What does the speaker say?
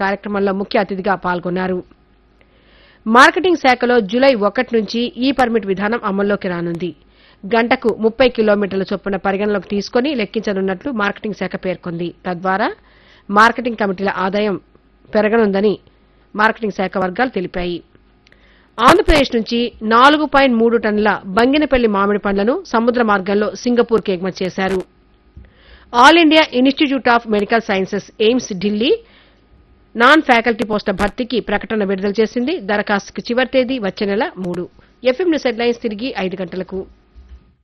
కార్యక్రమంలో ముఖ్య అతిథిగా పాల్గొన్నారు మార్కెటింగ్ శాఖలో జులై ఒకటి నుంచి ఈ పర్మిట్ విధానం అమల్లోకి రానుంది గంటకు ముప్పై కిలోమీటర్ల చొప్పున పరిగణలోకి తీసుకుని లెక్కించనున్నట్లు మార్కెటింగ్ శాఖ పేర్కొంది తద్వారా మార్కెటింగ్ కమిటీల ఆదాయం పెరగనుందని మార్కెటింగ్ శాఖ వర్గాలు తెలిపాయి ఆంధ్రప్రదేశ్ నుంచి నాలుగు పాయింట్ మూడు టన్నుల బంగినపల్లి మామిడి పండ్లను సముద్ర మార్గంలో సింగపూర్కి ఎగుమతి చేశారు All India Institute of Medical Sciences AIIMS Delhi non faculty పోస్టుల భర్తీకి ప్రకటన విడుదల చేసింది దరఖాస్తుకు చివరి తేదీ వచ్చే నెల మూడు ఎఫ్ఎం న్యూస్ హెడ్లైన్స్ తిరిగి ఐదు గంటలకు